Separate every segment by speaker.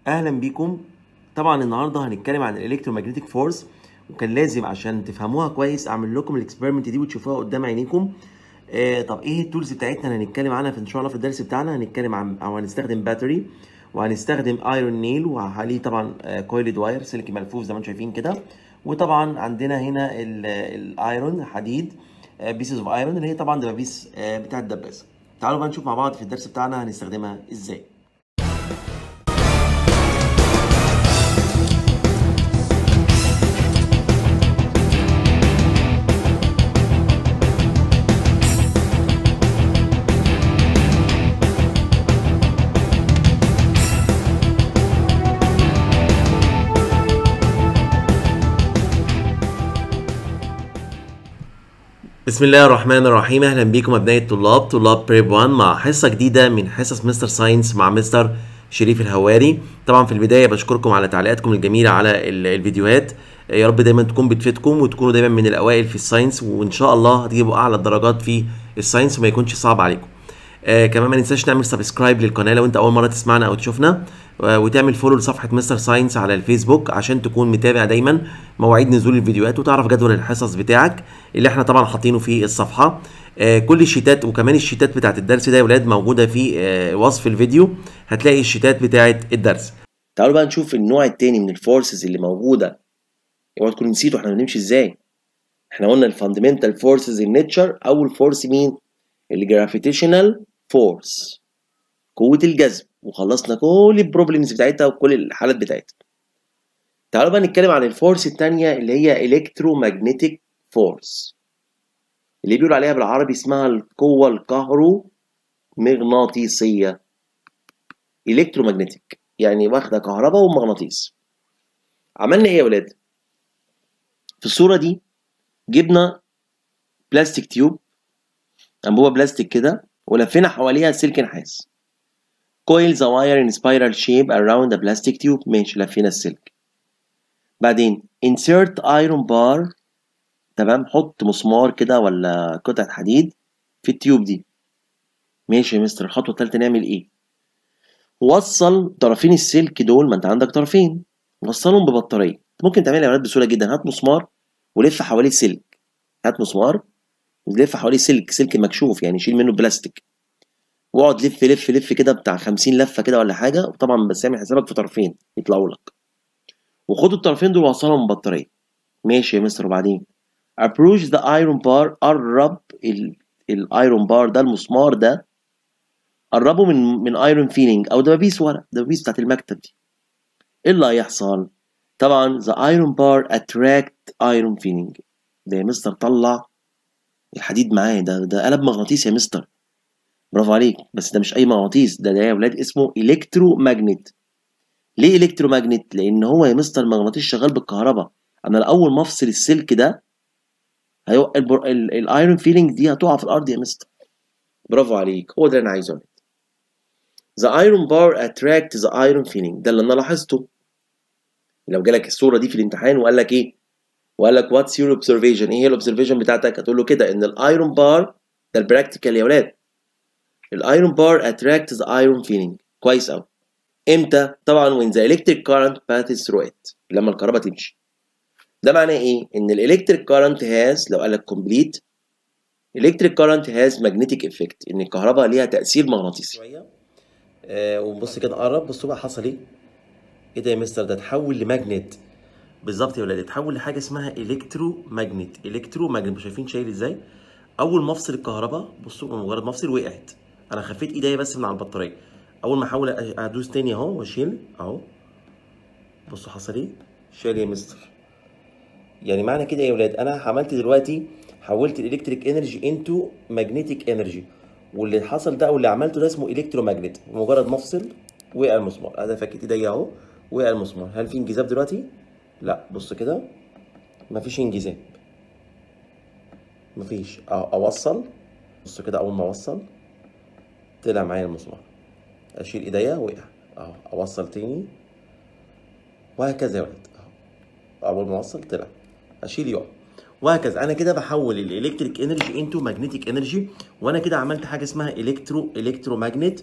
Speaker 1: اهلا بيكم طبعا النهارده هنتكلم عن الالكترومagnetic فورس وكان لازم عشان تفهموها كويس اعمل لكم الاكسبيرمنت دي وتشوفوها قدام عينيكم آه طب ايه التولز بتاعتنا اللي هنتكلم عنها في ان شاء الله في الدرس بتاعنا هنتكلم عن او هنستخدم باتري وهنستخدم ايرون نيل وعليه طبعا كويلد واير سلك ملفوف زي ما انتم شايفين كده وطبعا عندنا هنا الايرون حديد بيسز اوف ايرون اللي هي طبعا دبابيس آه بتاعه الدباسه تعالوا بقى نشوف مع بعض في الدرس بتاعنا هنستخدمها ازاي بسم الله الرحمن الرحيم اهلا بيكم ابناء الطلاب طلاب بريب 1 مع حصه جديده من حصص مستر ساينس مع مستر شريف الهواري طبعا في البدايه بشكركم على تعليقاتكم الجميله على الفيديوهات يا رب دايما تكون بتفيدكم وتكونوا دايما من الاوائل في الساينس وان شاء الله هتجيبوا اعلى الدرجات في الساينس وما يكونش صعب عليكم آه كمان ما ننساش نعمل سبسكرايب للقناه لو انت اول مره تسمعنا او تشوفنا آه وتعمل فولو لصفحه مستر ساينس على الفيسبوك عشان تكون متابع دايما مواعيد نزول الفيديوهات وتعرف جدول الحصص بتاعك اللي احنا طبعا حاطينه في الصفحه آه كل الشيتات وكمان الشيتات بتاعت الدرس ده يا ولاد موجوده في آه وصف الفيديو هتلاقي الشيتات بتاعت الدرس تعالوا بقى نشوف النوع التاني من الفورسز اللي موجوده اوعوا تكونوا نسيتوا احنا بنمشي ازاي احنا قلنا الفاندمنتال فورسز النيتشر اول فورس مين الجرافيتيشنال فورس قوة الجذب وخلصنا كل البروبلمز بتاعتها وكل الحالات بتاعتها تعالوا بقى نتكلم عن الفورس التانية اللي هي الكترومagnetic فورس اللي بيقولوا عليها بالعربي اسمها القوة الكهرومغناطيسية الكترومagnetic يعني واخدة كهرباء ومغناطيس عملنا ايه يا ولاد في الصورة دي جبنا بلاستيك تيوب انبوبة بلاستيك كده ولفينا حواليها سلك نحاس coil the wire in spiral shape around the plastic tube ماشي لفينا السلك بعدين insert iron bar تمام حط مسمار كده ولا قطعة حديد في التيوب دي ماشي يا مستر الخطوة التالتة نعمل ايه وصل طرفين السلك دول ما انت عندك طرفين وصلهم ببطارية ممكن تعملها يا ولاد بسهولة جدا هات مسمار ولف حواليه سلك هات مسمار ولف حواليه سلك سلك مكشوف يعني شيل منه بلاستيك واقعد لف لف لف كده بتاع 50 لفه كده ولا حاجه وطبعا بس اعمل حسابك في طرفين يطلعوا لك وخد الطرفين دول وصلهم ببطاريه ماشي يا مستر وبعدين approach the iron bar قرب الايرون بار ده المسمار ده قربه من من ايرون فيلينج او دبابيس ورق دبابيس بتاعت المكتب دي ايه اللي هيحصل طبعا the iron bar attract iron feeling ده يا مستر طلع الحديد معاه ده ده قلب مغناطيس يا مستر برافو عليك بس ده مش اي مغناطيس ده ده يا ولاد اسمه الكترو ماجنت ليه الكترو ماجنت لان هو يا مستر مغناطيس شغال بالكهرباء انا اول ما افصل السلك ده هيو... الايرون فيلينج دي هتقع في الارض يا مستر برافو عليك هو ده اللي انا عايزه The iron bar attract the iron feeling ده اللي انا لاحظته لو جالك الصوره دي في الامتحان وقال لك ايه وقال لك واتس يور اوبزرفيشن ايه هي الاوبزرفيشن بتاعتك هتقول له كده ان الايرون بار ده البراكتيكال يا ولاد الايرون بار اتراكت ذا ايرون فيلينج كويس قوي امتى طبعا when the electric current passes through it لما الكهرباء تمشي ده معناه ايه ان الالكتريك current has لو قال لك complete electric current has magnetic effect ان الكهرباء ليها تاثير مغناطيسي شويه آه وبص كده قرب بصوا بقى حصل ايه ايه ده يا مستر ده اتحول لماجنت بالظبط يا ولاد اتحول لحاجه اسمها الكترو ماجنت الكترو ماجنت شايفين شايل ازاي اول ما افصل الكهرباء بصوا مجرد ما افصل وقعت انا خفيت ايديا بس من على البطاريه اول ما احاول ادوس تاني اهو واشيل اهو بصوا حصل ايه شال يا مستر يعني معنى كده يا ولاد انا عملت دلوقتي حولت الالكتريك انرجي انتو ماجنتيك انرجي واللي حصل ده او اللي عملته ده اسمه الكترو ماجنت مجرد ما افصل وقع المسمار انا فكيت ايديا اهو وقع المسمار هل في انجذاب دلوقتي لا بص كده مفيش انجذاب مفيش اوصل بص كده اول ما اوصل طلع معايا المسمار اشيل ايديا وقع اهو اوصل تاني وهكذا يا ولد اهو اول ما اوصل طلع اشيل يقع وهكذا انا كده بحول الالكتريك انرجي انتو ماجنتيك انرجي وانا كده عملت حاجه اسمها الكترو الكترو ماجنت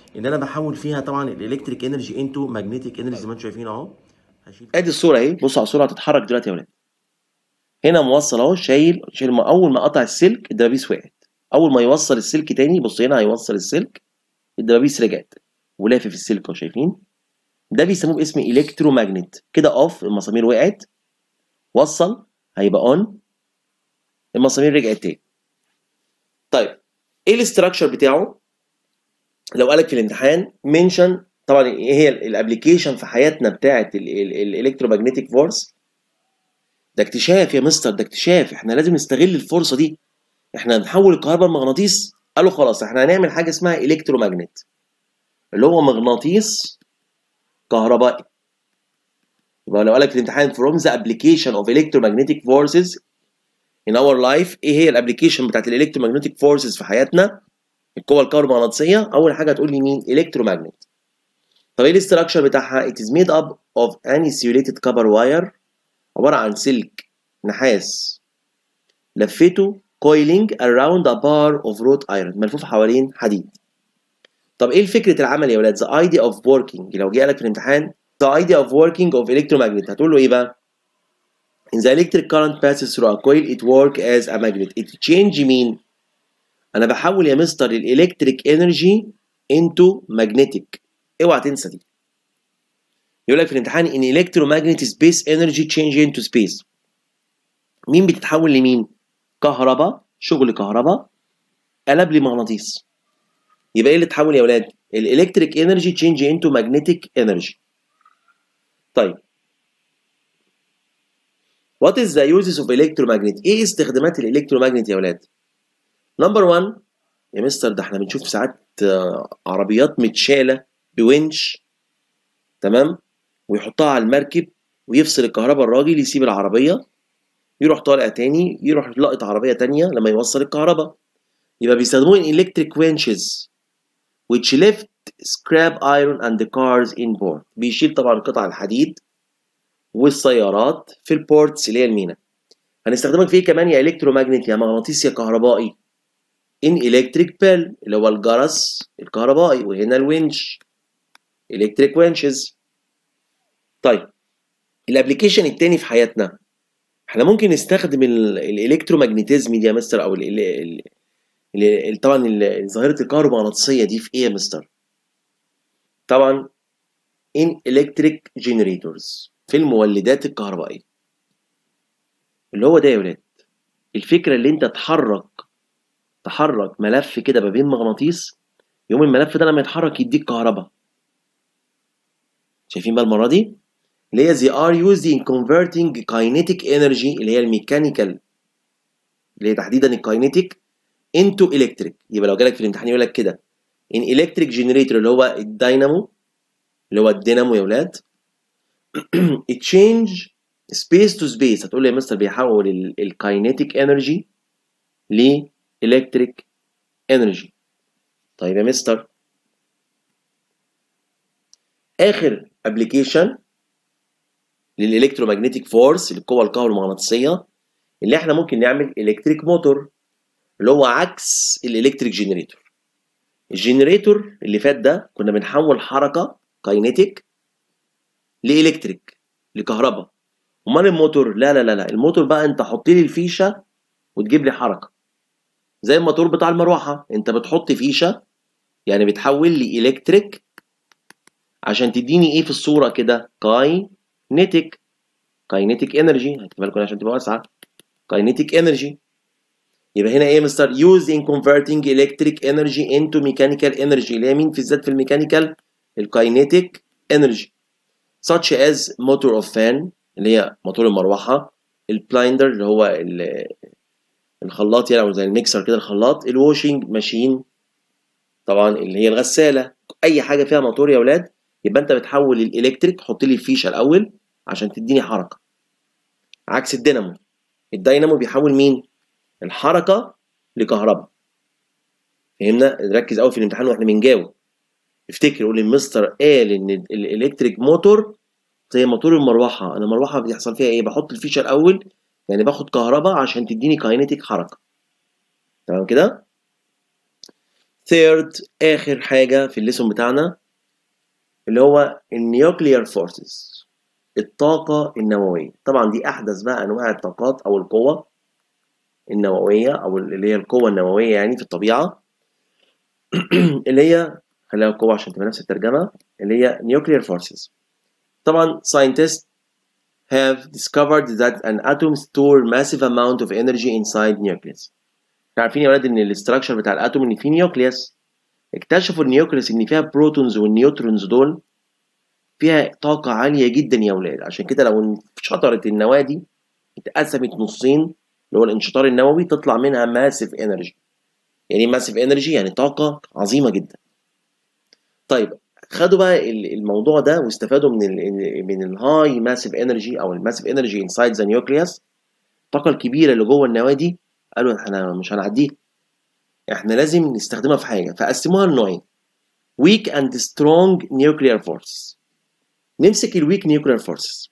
Speaker 2: ان انا بحول فيها طبعا الالكتريك انرجي انتو ماجنتيك انرجي زي ما انتم شايفين اهو هشيل
Speaker 1: ادي الصوره اهي بصوا على الصوره هتتحرك دلوقتي يا ولاد هنا موصل اهو شايل شايل ما اول ما قطع السلك الدبابيس وقعت اول ما يوصل السلك تاني بص هنا هيوصل السلك الدبابيس رجعت ولافف السلك اهو شايفين ده بيسموه باسم الكترومagnet كده اوف المسامير وقعت وصل هيبقى اون المسامير رجعت تاني طيب ايه الاستراكشر بتاعه لو قالك في الامتحان منشن طبعا ايه هي الابلكيشن في حياتنا بتاعه الالكترومagnetic فورس ده اكتشاف يا مستر ده اكتشاف احنا لازم نستغل الفرصه دي احنا هنحول الكهرباء لمغناطيس قالوا خلاص احنا هنعمل حاجه اسمها الكترومagnet اللي هو مغناطيس كهربائي يبقى لو قالك في الامتحان from the application of electromagnetic forces in our life ايه هي الابلكيشن بتاعت الالكترومagnetic forces في حياتنا القوة الكهرومغناطيسية أول حاجة هتقول لي مين electromagnet طب ايه الاستراكشر بتاعها it is made up of an insulated copper wire عبارة عن سلك نحاس لفته coiling around a bar of wrought iron ملفوف حوالين حديد طب ايه فكرة العمل يا ولاد the idea of working لو جه لك في الامتحان the idea of working of electromagnet هتقول له ايه بقى in the electric current passes through a coil it work as a magnet it change مين انا بحول يا مستر الالكتريك انرجي into magnetic اوعى تنسى دي يقول لك في الامتحان ان electromagnet space energy change into space مين بتتحول لمين كهرباء شغل كهرباء قلب لمغناطيس يبقى ايه اللي اتحول يا ولاد الالكتريك انرجي تشينج انتو ماجنتيك انرجي طيب What is the uses of electromagnet؟ ايه استخدامات الالكترومagnet يا ولاد؟ نمبر 1 يا مستر ده احنا بنشوف ساعات عربيات متشاله بونش تمام ويحطها على المركب ويفصل الكهرباء الراجل يسيب العربيه يروح طالع تاني يروح لقط عربيه تانيه لما يوصل الكهرباء يبقى بيستخدموه in electric winches which lift scrap iron and the cars in port بيشيل طبعا قطع الحديد والسيارات في البورتس اللي هي المينا هنستخدمك في ايه كمان يا الكترومagnet يا مغناطيس يا كهربائي in electric bell اللي هو الجرس الكهربائي وهنا الونش electric winches طيب الابلكيشن التاني في حياتنا احنا ممكن نستخدم الالكترومagnetism دي يا مستر او ال ال ال طبعا ظاهره الكهرومغناطيسيه دي في ايه يا مستر طبعا in electric generators في المولدات الكهربائيه اللي هو ده يا ولاد الفكره اللي انت تحرك تحرك ملف كده ما بين مغناطيس يوم الملف ده لما يتحرك يديك كهرباء شايفين بقى المره دي اللي هي they are used in converting kinetic energy اللي هي الميكانيكال اللي هي تحديدا الكاينيتيك into electric يبقى لو جالك في الامتحان يقول لك كده in electric generator اللي هو الدينامو اللي هو الدينامو يا ولاد change space to space هتقول لي يا مستر بيحول الكاينيتيك انرجي ل electric energy طيب يا مستر اخر ابلكيشن للالكترومagnetic فورس للقوه الكهرومغناطيسيه اللي احنا ممكن نعمل الكتريك موتور اللي هو عكس الالكتريك جنريتور الجنريتور اللي فات ده كنا بنحول حركه كاينيتيك لالكتريك لكهرباء امال الموتور لا لا لا لا الموتور بقى انت حط لي الفيشه وتجيب لي حركه زي الموتور بتاع المروحه انت بتحط فيشه يعني بتحول لي الكتريك عشان تديني ايه في الصوره كده كاينيتيك كاينيتيك انرجي هكتبها لكم عشان تبقى واسعه كاينيتيك انرجي يبقى هنا ايه يا مستر use in converting electric energy into mechanical energy اللي هي مين في الذات في الميكانيكال الكاينيتيك energy such as motor of fan اللي هي موتور المروحه البلايندر اللي هو الخلاط يعني او زي الميكسر كده الخلاط الواشنج ماشين طبعا اللي هي الغساله اي حاجه فيها موتور يا اولاد يبقى انت بتحول الالكتريك حط لي الفيشه الاول عشان تديني حركه عكس الدينامو الدينامو بيحول مين الحركه لكهرباء فهمنا نركز قوي في الامتحان واحنا بنجاوب افتكر قول المستر قال ان الالكتريك موتور زي موتور المروحه انا المروحه بيحصل فيها ايه بحط الفيشه الاول يعني باخد كهرباء عشان تديني كاينيتيك حركه تمام كده third اخر حاجه في الليسون بتاعنا اللي هو النيوكليير فورسز الطاقه النوويه طبعا دي احدث بقى انواع الطاقات او القوه النوويه او اللي هي القوه النوويه يعني في الطبيعه اللي هي خليها قوه عشان تبقى نفس الترجمه اللي هي nuclear forces طبعا scientists have discovered that an atom store massive amount of energy inside nucleus عارفين يا ولاد ان الاستراكشر بتاع الاتوم ان فيه نيوكليوس اكتشفوا النيوكليوس ان فيها بروتونز والنيوترونز دول فيها طاقة عالية جدا يا ولاد عشان كده لو انشطرت النواة دي اتقسمت نصين اللي هو الانشطار النووي تطلع منها ماسيف انرجي يعني ماسيف انرجي يعني طاقة عظيمة جدا طيب خدوا بقى الموضوع ده واستفادوا من ال من الهاي ماسيف انرجي او الماسيف انرجي انسايد ذا نيوكليوس الطاقة الكبيرة اللي جوه النواة دي قالوا احنا مش هنعديها احنا لازم نستخدمها في حاجة فقسموها لنوعين weak and strong nuclear forces نمسك الويك نيوكلير فورسز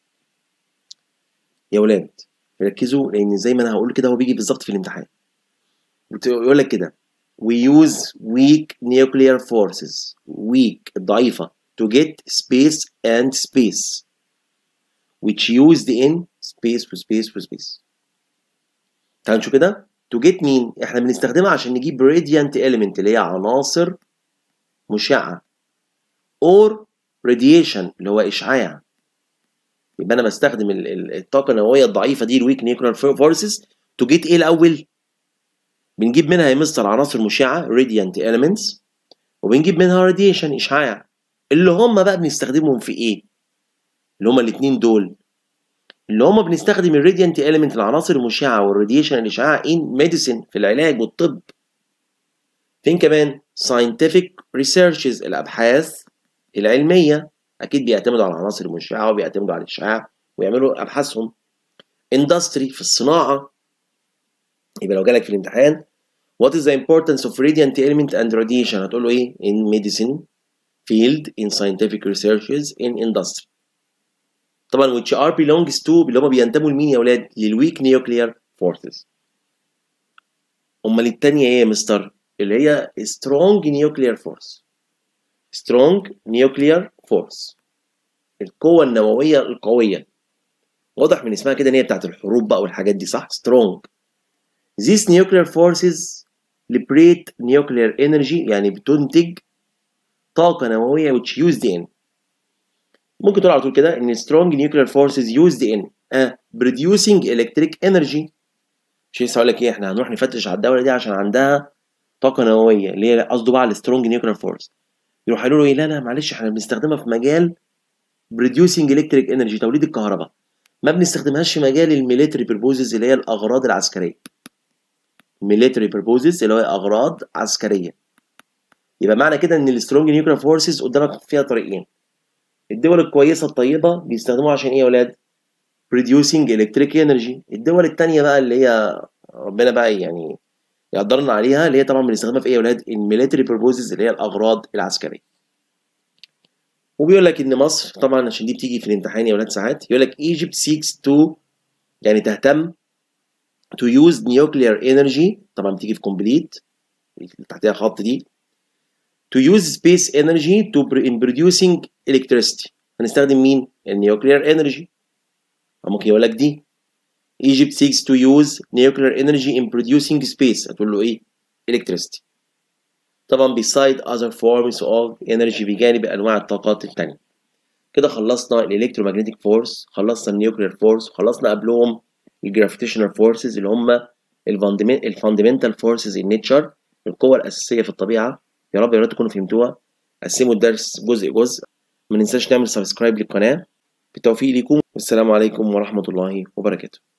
Speaker 1: يا ولاد ركزوا لان زي ما انا هقول كده هو بيجي بالظبط في الامتحان يقول لك كده we use weak nuclear forces weak الضعيفة to get space and space which used in space و space و space تعالوا نشوف كده to get مين احنا بنستخدمها عشان نجيب radiant element اللي هي عناصر مشعة or radiation اللي هو اشعاع يبقى انا بستخدم الطاقه النوويه الضعيفه دي الويك نيوكلير فورسز تو جيت ايه الاول بنجيب منها يا مستر عناصر مشعه radiant elements وبنجيب منها radiation اشعاع اللي هم بقى بنستخدمهم في ايه اللي هم الاثنين دول اللي هم بنستخدم الراديانت element العناصر المشعه والراديشن الاشعاع in medicine في العلاج والطب فين كمان scientific researches الابحاث العلمية أكيد بيعتمدوا على العناصر المشعة وبيعتمدوا على الإشعاع ويعملوا أبحاثهم industry في الصناعة يبقى لو جالك في الامتحان what is the importance of radiant element and radiation هتقول له إيه in medicine field in scientific researches in industry طبعا which are belongs to اللي هم بينتموا لمين يا ولاد للweak nuclear forces أمال التانية إيه يا مستر اللي هي strong nuclear force strong nuclear force القوة النووية القوية واضح من اسمها كده ان هي بتاعت الحروب بقى والحاجات دي صح strong these nuclear forces liberate nuclear energy يعني بتنتج طاقة نووية which used in ممكن تقول على طول كده ان strong nuclear forces used in uh, producing electric energy مش لسه هقول لك ايه احنا هنروح نفتش على الدولة دي عشان عندها طاقة نووية اللي هي قصده بقى على strong nuclear force يروح قالوا له ايه لا لا معلش احنا بنستخدمها في مجال producing electric energy توليد الكهرباء ما بنستخدمهاش في مجال الميليتري بيربوزز اللي هي الاغراض العسكريه military purposes اللي هو اغراض عسكريه يبقى معنى كده ان السترونج نيوكلير فورسز قدامك فيها طريقين الدول الكويسه الطيبه بيستخدموها عشان ايه يا ولاد producing electric energy الدول التانية بقى اللي هي ربنا بقى يعني يقدرنا عليها اللي هي طبعا بنستخدمها في ايه يا ولاد الميليتري بيربوزز اللي هي الاغراض العسكريه وبيقول لك ان مصر طبعا عشان دي بتيجي في الامتحان يا ولاد ساعات يقول لك Egypt seeks to يعني تهتم to use nuclear energy طبعا بتيجي في complete تحتها خط دي to use space energy to in producing electricity هنستخدم مين؟ النيوكلير energy ممكن يقول لك دي Egypt seeks to use nuclear energy in producing space هتقول له ايه؟ electricity طبعا beside other forms of energy بجانب انواع الطاقات التانية كده خلصنا الالكترومagnetic فورس خلصنا النيوكلير فورس وخلصنا قبلهم الجرافيتيشنال فورسز اللي هم الفاندمنتال فورسز ان نيتشر القوة الأساسية في الطبيعة يا رب يا رب تكونوا فهمتوها قسموا الدرس جزء جزء ما ننساش نعمل سبسكرايب للقناة بالتوفيق ليكم والسلام عليكم ورحمة الله وبركاته